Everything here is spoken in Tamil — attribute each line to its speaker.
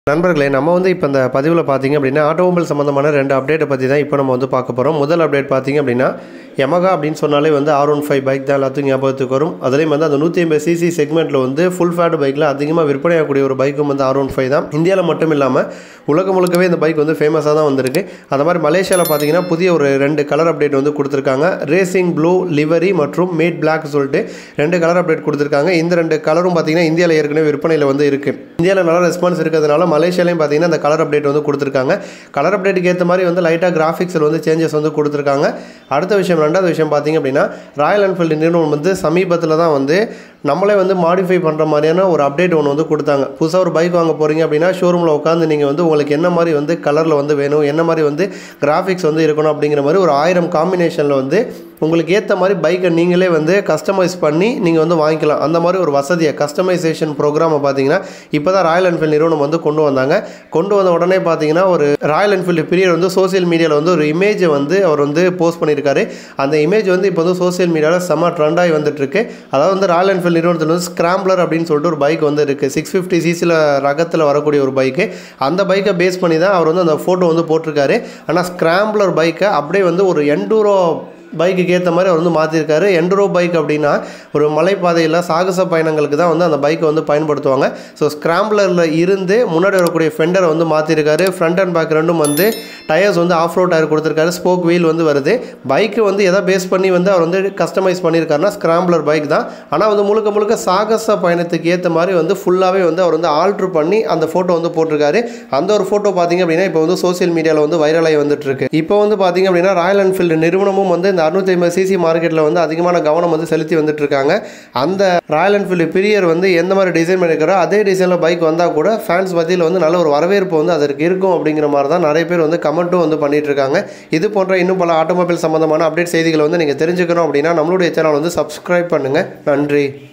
Speaker 1: நண்பர்களே நம்ம வந்து இப்போ இந்த பதிவில் பார்த்தீங்க அப்படின்னா ஆட்டோமொபைல் சம்மந்தமான ரெண்டு அப்டேட்டை பற்றி தான் இப்போ நம்ம வந்து பார்க்க போகிறோம் முதல் அப்டேட் பார்த்தீங்க அப்படின்னா Yamaha அப்படின்னு சொன்னாலே வந்து ஆர் ஒன் ஃபைவ் பைக் தான் எல்லாத்துக்கும் ஞாபகத்துக்கு வரும் அதுலேயும் வந்து அந்த நூற்றி ஐம்பது சிசி செக்மெண்ட்டில் வந்து ஃபுல் ஃபேட் பைக்கில் அதிகமாக விற்பனையாகக்கூடிய ஒரு பைக்கும் வந்து ஆர் ஒன் ஃபைவ் தான் இந்தியாவில் மட்டும் இல்லாமல் உலகம் முழுக்கவே இந்த பைக் வந்து ஃபேமஸாக தான் வந்திருக்கு அந்த மாதிரி மலேசியாவில் பார்த்தீங்கன்னா புதிய ஒரு ரெண்டு கலர் அப்டேட் வந்து கொடுத்துருக்காங்க ரேசிங் ப்ளூ லிவரி மற்றும் மேட் பிளாக் சொல்லிட்டு ரெண்டு கலர் அப்டேட் கொடுத்துருக்காங்க இந்த ரெண்டு கலரும் பார்த்தீங்கன்னா இந்தியாவில் ஏற்கனவே விற்பனையில் வந்து இருக்குது இந்தியாவில் நல்ல ரெஸ்பான்ஸ் இருக்கிறதுனால மலேசியாலையும் பார்த்தீங்கன்னா அந்த கலர் அப்டேட் வந்து கொடுத்துருக்காங்க கலர் அப்டேட்டுக்கு ஏற்ற மாதிரி வந்து லைட்டாக கிராஃபிக்ஸில் வந்து சேஞ்சஸ் வந்து கொடுத்துருக்காங்க அடுத்த விஷயம் ரெண்டாவது விஷயம் பார்த்தீங்க அப்படின்னா ராயல் என்ஃபீல்டு நிறுவனம் வந்து சமீபத்தில் தான் வந்து நம்மளே வந்து மாடிஃபை பண்ணுற மாதிரியான ஒரு அப்டேட் ஒன்று வந்து கொடுத்தாங்க புதுசாக ஒரு பைக் வாங்க போகிறீங்க அப்படின்னா ஷோரூமில் உட்காந்து நீங்கள் வந்து உங்களுக்கு என்ன மாதிரி வந்து கலரில் வந்து வேணும் என்ன மாதிரி வந்து கிராஃபிக்ஸ் வந்து இருக்கணும் அப்படிங்கிற மாதிரி ஒரு ஆயிரம் காம்பினேஷனில் வந்து உங்களுக்கு ஏற்ற மாதிரி பைக்கை நீங்களே வந்து கஸ்டமைஸ் பண்ணி நீங்கள் வந்து வாங்கிக்கலாம் அந்த மாதிரி ஒரு வசதியை கஸ்டமைசேஷன் ப்ரோக்ராமை பார்த்தீங்கன்னா இப்போ தான் ராயல் என்ஃபீல்டு நிறுவனம் வந்து கொண்டு வந்தாங்க கொண்டு வந்த உடனே பார்த்தீங்கன்னா ஒரு ராயல் என்ஃபீல்டு பீரியட் வந்து சோஷியல் மீடியாவில் வந்து ஒரு இமேஜை வந்து அவர் வந்து போஸ்ட் பண்ணியிருக்காரு அந்த இமேஜ் வந்து இப்போ வந்து சோஷியல் மீடியாவில் செம்ம ட்ரெண்டாகி வந்துட்டு இருக்கு அதாவது வந்து ராயல் என்ஃபீல்டு நிறுவனத்தில் வந்து ஸ்கிராம்ப்ளர் அப்படின்னு சொல்லிட்டு ஒரு பைக் வந்து இருக்குது சிக்ஸ் ஃபிஃப்டி சிசியில் ரகத்தில் வரக்கூடிய ஒரு பைக்கு அந்த பைக்கை பேஸ் பண்ணி தான் அவர் வந்து அந்த ஃபோட்டோ வந்து போட்டிருக்காரு ஆனால் ஸ்கிராம்ப்ளர் பைக்கை அப்படியே வந்து ஒரு எண்டூரோ பைக்குக்கு ஏற்ற மாதிரி அவர் வந்து மாற்றிருக்காரு என்ட்ரோ பைக் அப்படின்னா ஒரு மலைப்பாதையில் சாகச பயணங்களுக்கு தான் வந்து அந்த பைக்கை வந்து பயன்படுத்துவாங்க ஸோ ஸ்கிராம்பிளரில் இருந்து முன்னாடி வரக்கூடிய ஃபெண்டரை வந்து மாற்றிருக்காரு ஃப்ரண்ட் அண்ட் பேக் ரெண்டும் வந்து டயர்ஸ் வந்து ஆஃப் ரோட் டயர் கொடுத்துருக்காரு ஸ்போக் வீல் வந்து வருது பைக்கு வந்து எதை பேஸ் பண்ணி வந்து அவர் வந்து கஸ்டமைஸ் பண்ணியிருக்காருன்னா ஸ்கிராம்பிளர் பைக் தான் ஆனால் வந்து முழுக்க முழுக்க சாகச பயணத்துக்கு ஏற்ற மாதிரி வந்து ஃபுல்லாகவே வந்து அவர் வந்து ஆல்ட்ரு பண்ணி அந்த ஃபோட்டோ வந்து போட்டிருக்காரு அந்த ஒரு ஃபோட்டோ பார்த்தீங்க அப்படின்னா இப்போ வந்து சோஷியல் மீடியாவில் வந்து வைரலாகி வந்துட்டு இருக்கு இப்போ வந்து பார்த்தீங்க அப்படின்னா ராயல் என்ஃபீல்டு நிறுவனமும் வந்து இந்த அறுநூத்தி ஐம்பது சிசி மார்க்கெட்டில் வந்து அதிகமான கவனம் வந்து செலுத்தி வந்துட்டு இருக்காங்க அந்த ராயல் என்ஃபீல்டு பிரியர் வந்து எந்த மாதிரி டிசைன் பண்ணியிருக்காரோ அதே டிசைனில் பைக் வந்தால் கூட ஃபேன்ஸ் மத்தியில் வந்து நல்ல ஒரு வரவேற்பு வந்து அதற்கு இருக்கும் அப்படிங்கிற மாதிரி தான் நிறைய பேர் வந்து கமெண்ட்டும் வந்து பண்ணிட்டு இருக்காங்க இது போன்ற இன்னும் பல ஆட்டோமொபைல் சம்பந்தமான அப்டேட் செய்திகளை வந்து நீங்கள் தெரிஞ்சுக்கணும் அப்படின்னா நம்மளுடைய சேனல் வந்து சப்ஸ்கிரைப் பண்ணுங்கள் நன்றி